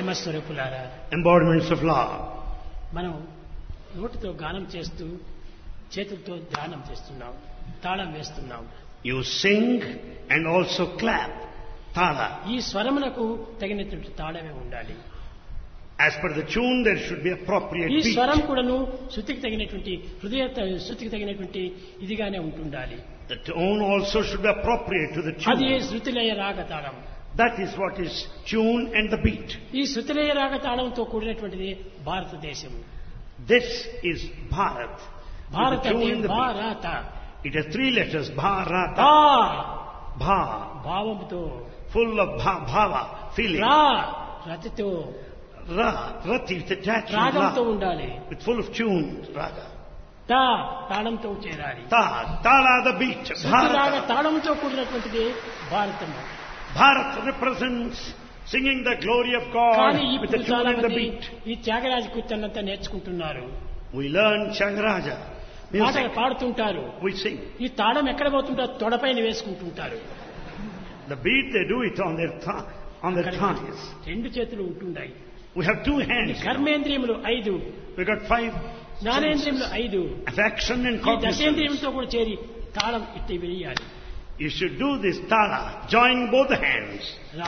ప్రేమ స్వరూపులారా embodiments of love. మనం నోటితో గానం చేస్తూ చేతులతో ధ్యానం చేస్తున్నాం తాళం వేస్తున్నాం You sing and also clap. Tala. ఈ స్వరమునకు తగినటువంటి తాళమే ఉండాలి As per the tune, there should be appropriate ఈ beat. స్వరం కూడాను శృతికి తగినటువంటి హృదయ శృతికి తగినటువంటి ఇదిగానే ఉంటుండాలి The tone also should be appropriate to the అది tune. శృతిలయ రాగ తాళం That is what is tune and the beat. ఈ శృతిలయ రాగ తాళంతో కూడినటువంటిది భారతదేశం This is Bharat. With భారత the tune అంటే and the beat. భారత It has three letters, Bharata, భా Bha, భావంతో full of bha, bhava, feeling. రా రతితో Ra, Rati with attachment, రాగంతో Ra, ఉండాలి with full of tune, Raga. తా తాళంతో చేరాలి Ta, Tala the beat, శృతి రాగ Bharata. తాళంతో కూడినటువంటిది Bharatam Bharat represents singing the glory of God కానీ with the ఇప్పుడు tune చాలా and the మంది beat. ఈ త్యాగరాజ కీర్తనంతా నేర్చుకుంటున్నారు We learn Changaraja పాటలు music. పాడుతుంటారు We sing. ఈ తాళం ఎక్కడ పోతుంటో తొడపైన వేసుకుంటుంటారు The beat they do it on their th- on their అక్కడ tongues. రెండు చేతులు ఉంటుండాయి We have two ఈ hands. కర్మేంద్రియములు ఐదు We got five జ్ఞానేంద్రియములు senses. ఐదు Affection and ఈ cognizance. దశేంద్రియంతో కూడా చేరి తాళం ఇట్టి వేయాలి You should do this tala, join both hands.